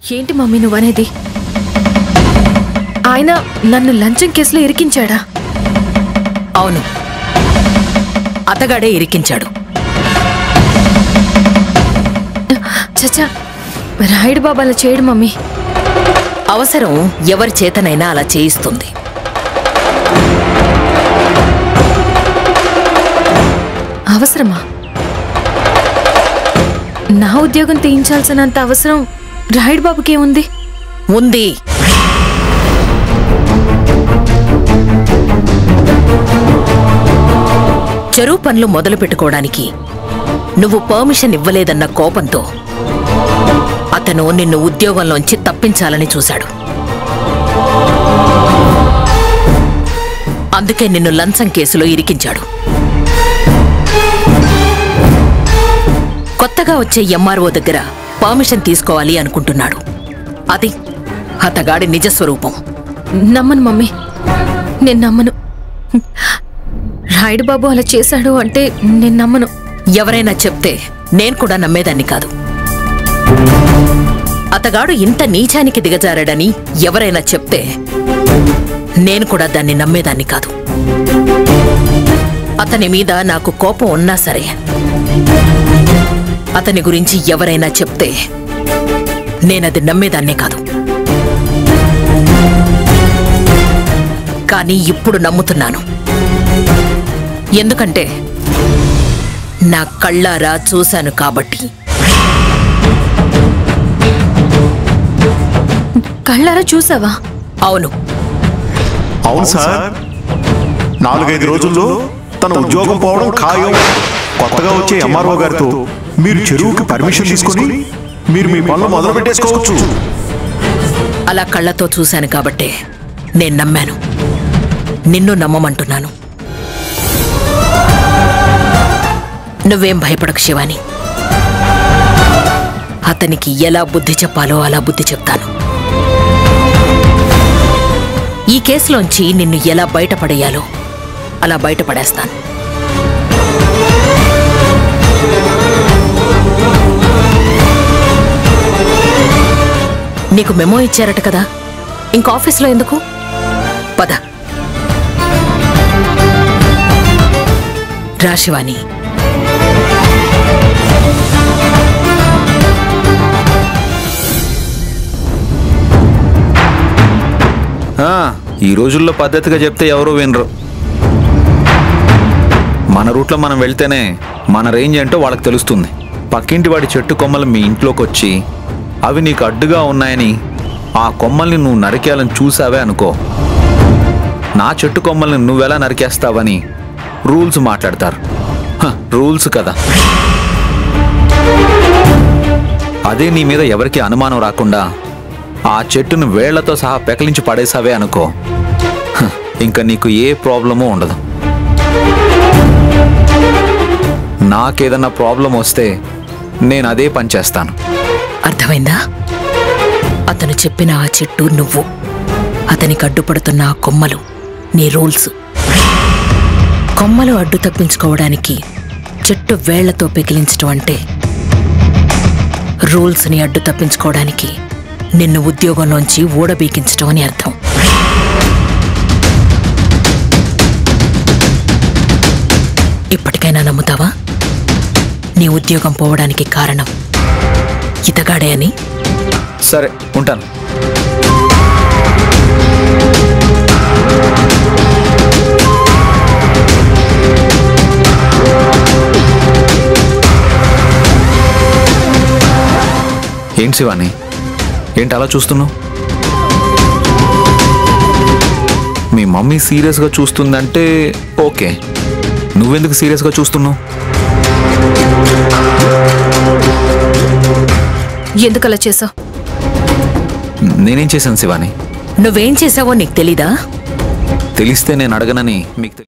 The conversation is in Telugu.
ఏంటి మమ్మీ నువ్వనేది ఆయన నన్ను లంచం కేసులో ఇరికించాడా అవును అతగాడే ఇరికించాడు చచ్చా రాయుడు బాబా అలా చేయడు మమ్మీ అవసరం ఎవరి చేతనైనా అలా చేయిస్తుంది అవసరమా నా ఉద్యోగం తీయించాల్సినంత అవసరం రాయుడు బాబుకి ఏముంది ఉంది చెరువు పనులు మొదలు పెట్టుకోవడానికి నువ్వు పర్మిషన్ ఇవ్వలేదన్న కోపంతో అతను నిన్ను ఉద్యోగంలోంచి తప్పించాలని చూశాడు అందుకే నిన్ను లంచం కేసులో ఇరికించాడు కొత్తగా వచ్చే ఎంఆర్ఓ దగ్గర పర్మిషన్ తీసుకోవాలి అనుకుంటున్నాడు అది అతగాడి నిజస్వరూపం నమ్మను మమ్మీ నేను నమ్మను రాయుడు బాబు అలా చేశాడు అంటే నేను నమ్మను ఎవరైనా చెప్తే నేను కూడా నమ్మేదాన్ని కాదు అతగాడు ఇంత నీచానికి దిగజారాడని ఎవరైనా చెప్తే నేను కూడా దాన్ని నమ్మేదాన్ని కాదు అతని మీద నాకు కోపం ఉన్నా సరే అతని గురించి ఎవరైనా చెప్తే నేనది నమ్మేదాన్నే కాదు కానీ ఇప్పుడు నమ్ముతున్నాను ఎందుకంటే నా కళ్ళారా చూశాను కాబట్టి కళ్ళారా చూసావా అవును అవును సార్ నాలుగైదు రోజుల్లో తన ఉద్యోగం పోవడం ఖాయం కొత్తగా వచ్చే ఎంఆర్ఓ గారితో మీరు చెరువుకి పర్మిషన్ తీసుకొని మీరు మీ పనులు మొదలు పెట్టేసుకోవచ్చు అలా కళ్ళతో చూశాను కాబట్టే నేను నమ్మాను నిన్ను నమ్మమంటున్నాను నువ్వేం భయపడకు శివాని అతనికి ఎలా బుద్ధి చెప్పాలో అలా బుద్ధి చెప్తాను ఈ కేసులోంచి నిన్ను ఎలా బయటపడేయాలో అలా బయటపడేస్తాను నీకు మెమో ఇచ్చారట కదా ఇంక ఆఫీస్లో ఎందుకు పద రాశివాణి ఆ, ఈ రోజుల్లో పద్ధతిగా చెప్తే ఎవరూ వినరు మన రూట్లో మనం వెళ్తేనే మన రేంజ్ ఏంటో వాళ్ళకి తెలుస్తుంది పక్కింటి వాడి చెట్టు కొమ్మలు మీ ఇంట్లోకి వచ్చి అవి నీకు అడ్డుగా ఉన్నాయని ఆ కొమ్మల్ని నువ్వు నరికేయాలని చూసావే అనుకో నా చెట్టు కొమ్మల్ని నువ్వెలా నరికేస్తావని రూల్స్ మాట్లాడతారు హ, రూల్స్ కదా అదే నీ మీద ఎవరికి అనుమానం రాకుండా ఆ చెట్టును వేళ్లతో సహా పెకలించి పడేసావే అనుకో హ, ఇంకా నీకు ఏ ప్రాబ్లము ఉండదు నాకేదన్నా ప్రాబ్లం వస్తే నేను అదే పని చేస్తాను అర్థమైందా అతను చెప్పిన ఆ చెట్టు నువ్వు అతనికి అడ్డుపడుతున్న ఆ కొమ్మలు నీ రూల్స్ కొమ్మలు అడ్డు తప్పించుకోవడానికి చెట్టు వేళ్లతో పెకిలించడం అంటే రూల్స్ని అడ్డు తప్పించుకోవడానికి నిన్ను ఉద్యోగంలోంచి ఊడబీకించడం అని అర్థం ఇప్పటికైనా నమ్ముతావా నీ ఉద్యోగం పోవడానికి కారణం ఇతగాడే అని సరే ఉంటాను ఏంటి శివాని ఏంటి అలా చూస్తున్నావు మీ మమ్మీ సీరియస్గా చూస్తుందంటే ఓకే నువ్వెందుకు సీరియస్గా చూస్తున్నావు ఎందుకు అలా చేసావు నేనేం చేశాను శివాని నువ్వేం చేశావో నీకు తెలీదా తెలిస్తే నేను అడగనని మీకు తెలి-